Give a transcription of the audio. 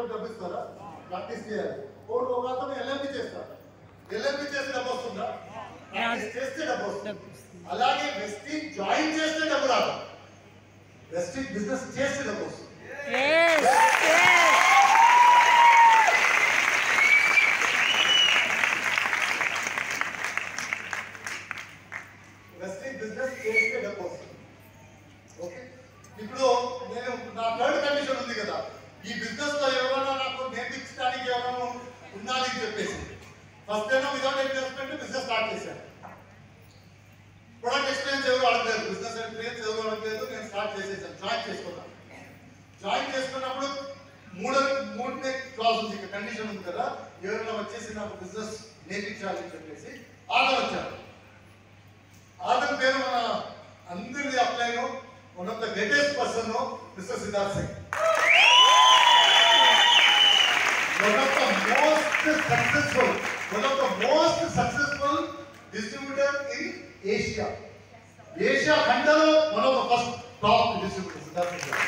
చేసేటప్పుడు డబ్బు ఇస్తారా ప్రాక్టీస్ చేయాలి ఓడు ఒక అతను ఎల్ఎంపి చేస్తారు ఎల్ఎంపి చేస్తే డబ్బు వస్తుందా ప్రాక్టీస్ చేస్తే డబ్బు వస్తుంది అలాగే వెస్టింగ్ జాయిన్ చేస్తే డబ్బు రాదు వెస్టింగ్ బిజినెస్ చేస్తే డబ్బు వస్తుంది Yes, yes. వెస్టింగ్ బిజినెస్ చేస్తే డబ్బు వస్తుంది ఓకే ఇప్పుడు నేను నా థర్డ్ కండిషన్ ఉంది కదా ఈ బిజినెస్ లో ఎవరైనా నాకు నేర్పించడానికి ఎవరైనా ఉండాలి అని చెప్పేసి ఫస్ట్ ఏమో వితౌట్ ఇన్వెస్ట్మెంట్ బిజినెస్ స్టార్ట్ చేశాను ప్రొడక్ట్ ఎక్స్పీరియన్స్ ఎవరు అడగలేదు బిజినెస్ ఎక్స్పీరియన్స్ ఎవరు అడగలేదు నేను స్టార్ట్ చేసేసాను జాయిన్ చేసుకున్నాను జాయిన్ చేసుకున్నప్పుడు మూడో మూడు క్లాస్ ఉంది ఇక్కడ కండిషన్ ఉంది కదా ఎవరైనా వచ్చేసి నాకు బిజినెస్ నేర్పించాలి అని చెప్పేసి ఆర్డర్ వచ్చారు ఆర్డర్ పేరు మన అందరిది upline one of the greatest person mister Siddharth Singh one of the most successful, one of the most successful distributor in Asia. Asia ఖండలో one of the first top distributors. Siddharth Singh గారు.